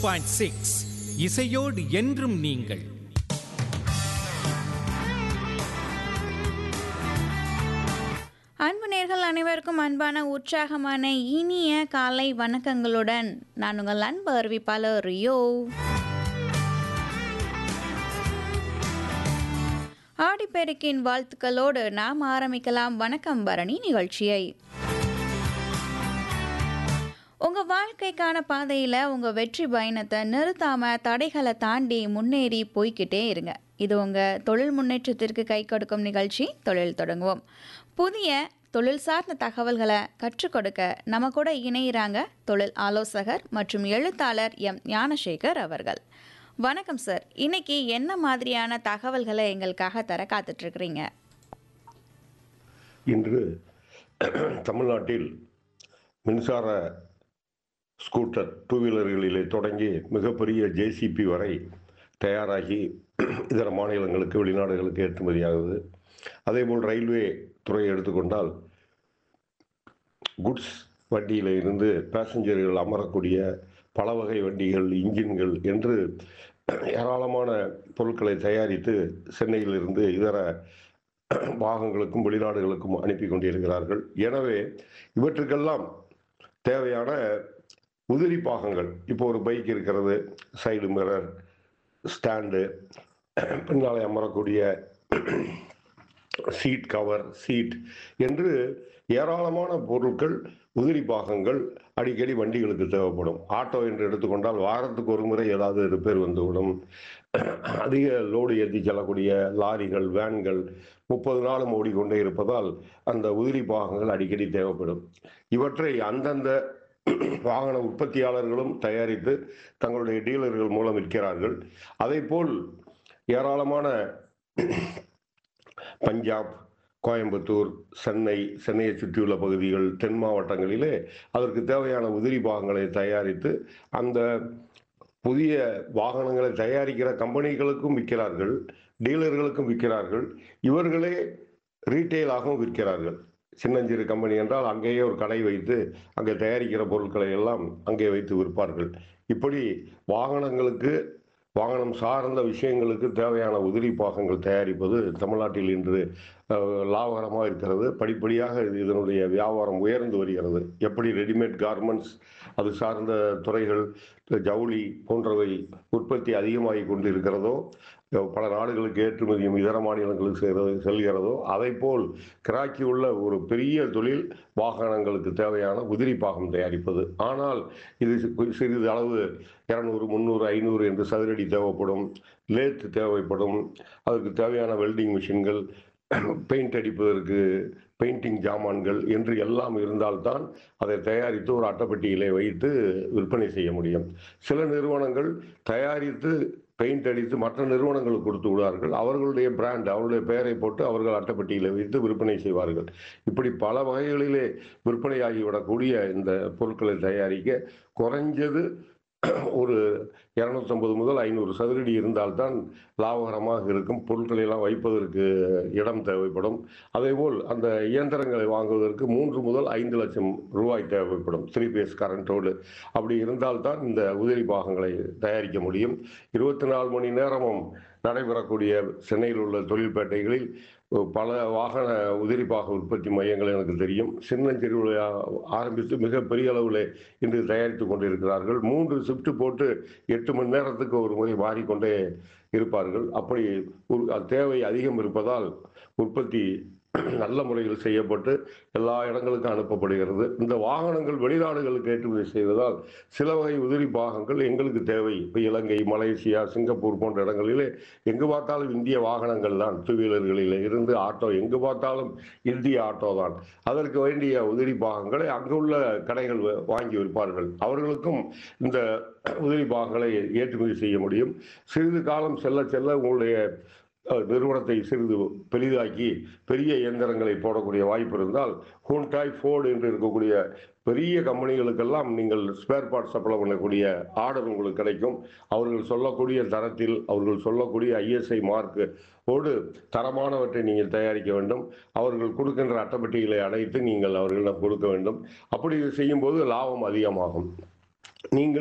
point six இசையோடு என்றும் நீங்கள் அன்பு நேர்கள் அனைவருக்கும் அன்பான உற்சாகமான இனிய காலை வணக்கங்களுடன் நான் உங்கள் அன்பு அறிவிப்பாளர் ரியோ ஆடிப்பெருக்கின் வாழ்த்துக்களோடு நாம் ஆரம்பிக்கலாம் வணக்கம் பரணி நிகழ்ச்சியை உங்கள் வாழ்க்கைக்கான பாதையில் உங்கள் வெற்றி பயணத்தை நிறுத்தாமல் தடைகளை தாண்டி முன்னேறி போய்க்கிட்டே இருங்க இது உங்கள் தொழில் முன்னேற்றத்திற்கு கை கொடுக்கும் நிகழ்ச்சி தொழில் தொடங்குவோம் புதிய தொழில் சார்ந்த தகவல்களை கற்றுக் கொடுக்க நம்ம கூட இணையிறாங்க தொழில் ஆலோசகர் மற்றும் எழுத்தாளர் எம் ஞானசேகர் அவர்கள் வணக்கம் சார் இன்னைக்கு என்ன மாதிரியான தகவல்களை எங்களுக்காக தர காத்துட்ருக்குறீங்க இன்று தமிழ்நாட்டில் மின்சார ஸ்கூட்டர் டூ வீலர்களிலே தொடங்கி மிகப்பெரிய ஜேசிபி வரை தயாராகி இதர மாநிலங்களுக்கு வெளிநாடுகளுக்கு ஏற்றுமதியாகுது அதேபோல் ரயில்வே துறையை எடுத்துக்கொண்டால் குட்ஸ் வண்டியில் இருந்து பேசஞ்சர்கள் அமரக்கூடிய பல வகை வண்டிகள் இன்ஜின்கள் என்று ஏராளமான பொருட்களை தயாரித்து சென்னையிலிருந்து இதர பாகங்களுக்கும் வெளிநாடுகளுக்கும் அனுப்பி கொண்டிருக்கிறார்கள் எனவே இவற்றுக்கெல்லாம் தேவையான உதிரி பாகங்கள் இப்போ ஒரு பைக் இருக்கிறது சைடு மிரர் ஸ்டாண்டு பின்னாலே அமரக்கூடிய சீட் கவர் சீட் என்று ஏராளமான பொருட்கள் உதிரி பாகங்கள் அடிக்கடி வண்டிகளுக்கு தேவைப்படும் ஆட்டோ என்று எடுத்துக்கொண்டால் வாரத்துக்கு ஒரு முறை ஏதாவது ரிப்பேர் வந்துவிடும் அதிக லோடு ஏற்றி செல்லக்கூடிய லாரிகள் வேன்கள் முப்பது நாளும் ஓடிக்கொண்டே இருப்பதால் அந்த உதிரி பாகங்கள் அடிக்கடி தேவைப்படும் இவற்றை அந்தந்த வாகன உற்பத்தியாளர்களும் தயாரித்து தங்களுடைய டீலர்கள் மூலம் விற்கிறார்கள் அதே போல் ஏராளமான பஞ்சாப் கோயம்புத்தூர் சென்னை சென்னையை சுற்றியுள்ள பகுதிகள் தென் மாவட்டங்களிலே அதற்கு தேவையான உதிரி பாகங்களை தயாரித்து அந்த புதிய வாகனங்களை தயாரிக்கிற கம்பெனிகளுக்கும் விற்கிறார்கள் டீலர்களுக்கும் விற்கிறார்கள் இவர்களே ரீட்டெயிலாகவும் விற்கிறார்கள் சின்னஞ்சிறு கம்பெனி என்றால் அங்கேயே ஒரு கடை வைத்து அங்கே தயாரிக்கிற பொருட்களை எல்லாம் அங்கே வைத்து விற்பார்கள் இப்படி வாகனங்களுக்கு வாகனம் சார்ந்த விஷயங்களுக்கு தேவையான உதிரி பாகங்கள் தயாரிப்பது தமிழ்நாட்டில் இன்று லாபகரமாக இருக்கிறது படிப்படியாக இதனுடைய வியாபாரம் உயர்ந்து வருகிறது எப்படி ரெடிமேட் கார்மெண்ட்ஸ் அது சார்ந்த துறைகள் ஜவுளி போன்றவை உற்பத்தி அதிகமாகி கொண்டு இருக்கிறதோ பல நாடுகளுக்கு ஏற்றுமதியும் இதர மாநிலங்களுக்கு செல்கிறது செல்கிறதோ அதை போல் கிராக்கி உள்ள ஒரு பெரிய தொழில் வாகனங்களுக்கு தேவையான உதிரி பாகம் தயாரிப்பது ஆனால் இது சிறிது அளவு இரநூறு முந்நூறு ஐநூறு என்று சதுரடி தேவைப்படும் லேத் தேவைப்படும் அதற்கு தேவையான வெல்டிங் மிஷின்கள் பெயிண்ட் அடிப்பதற்கு பெயிண்டிங் ஜாமான்கள் என்று எல்லாம் இருந்தால்தான் அதை தயாரித்து ஒரு அட்டைப்பெட்டியிலே வைத்து விற்பனை செய்ய முடியும் சில நிறுவனங்கள் தயாரித்து பெயிண்ட் அடித்து மற்ற நிறுவனங்களுக்கு கொடுத்து விடுவார்கள் அவர்களுடைய பிராண்ட் அவருடைய பெயரை போட்டு அவர்கள் அட்டைப்பட்டியில் வைத்து விற்பனை செய்வார்கள் இப்படி பல வகைகளிலே விற்பனையாகிவிடக்கூடிய இந்த பொருட்களை தயாரிக்க குறைஞ்சது ஒரு இரநூத்தம்பது முதல் ஐநூறு சதுரடி இருந்தால்தான் லாபகரமாக இருக்கும் பொருட்களை எல்லாம் வைப்பதற்கு இடம் தேவைப்படும் அதேபோல் அந்த இயந்திரங்களை வாங்குவதற்கு மூன்று முதல் ஐந்து லட்சம் ரூபாய் தேவைப்படும் த்ரீ பேஸ் கரண்டோடு அப்படி இருந்தால்தான் இந்த உதிரி பாகங்களை தயாரிக்க முடியும் இருபத்தி நாலு மணி நேரமும் நடைபெறக்கூடிய சென்னையில் உள்ள தொழில்பேட்டைகளில் பல வாகன உதிரிப்பாக உற்பத்தி மையங்கள் எனக்கு தெரியும் சின்னஞ்சிறு ஆரம்பித்து மிகப்பெரிய அளவில் இன்று தயாரித்து கொண்டிருக்கிறார்கள் மூன்று ஷிஃப்ட் போட்டு எட்டு மணி நேரத்துக்கு ஒரு முறை மாறிக்கொண்டே இருப்பார்கள் அப்படி தேவை அதிகம் இருப்பதால் உற்பத்தி நல்ல முறையில் செய்யப்பட்டு எல்லா இடங்களுக்கும் அனுப்பப்படுகிறது இந்த வாகனங்கள் வெளிநாடுகளுக்கு ஏற்றுமதி செய்வதால் சில வகை உதிரி பாகங்கள் எங்களுக்கு தேவை இப்போ இலங்கை மலேசியா சிங்கப்பூர் போன்ற இடங்களிலே எங்கு பார்த்தாலும் இந்திய வாகனங்கள் தான் டூ வீலர்களில் இருந்து ஆட்டோ எங்கு பார்த்தாலும் இந்திய ஆட்டோ தான் அதற்கு வேண்டிய உதிரி பாகங்களை அங்குள்ள கடைகள் வாங்கி விற்பார்கள் அவர்களுக்கும் இந்த உதிரி பாகங்களை ஏற்றுமதி செய்ய முடியும் சிறிது காலம் செல்ல செல்ல உங்களுடைய நிறுவனத்தை சிறிது பெரிதாக்கி பெரிய இயந்திரங்களை போடக்கூடிய வாய்ப்பு இருந்தால் ஹூண்டாய் ஃபோர்டு என்று இருக்கக்கூடிய பெரிய கம்பெனிகளுக்கெல்லாம் நீங்கள் ஸ்பேர் பார்ட் சப்ளை பண்ணக்கூடிய ஆர்டர் உங்களுக்கு கிடைக்கும் அவர்கள் சொல்லக்கூடிய தரத்தில் அவர்கள் சொல்லக்கூடிய ஐஎஸ்ஐ மார்க்கு ஓடு தரமானவற்றை நீங்கள் தயாரிக்க வேண்டும் அவர்கள் கொடுக்கின்ற அட்டைப்பட்டிகளை அடைத்து நீங்கள் அவர்களிடம் கொடுக்க வேண்டும் அப்படி செய்யும்போது லாபம் அதிகமாகும் நீங்கள்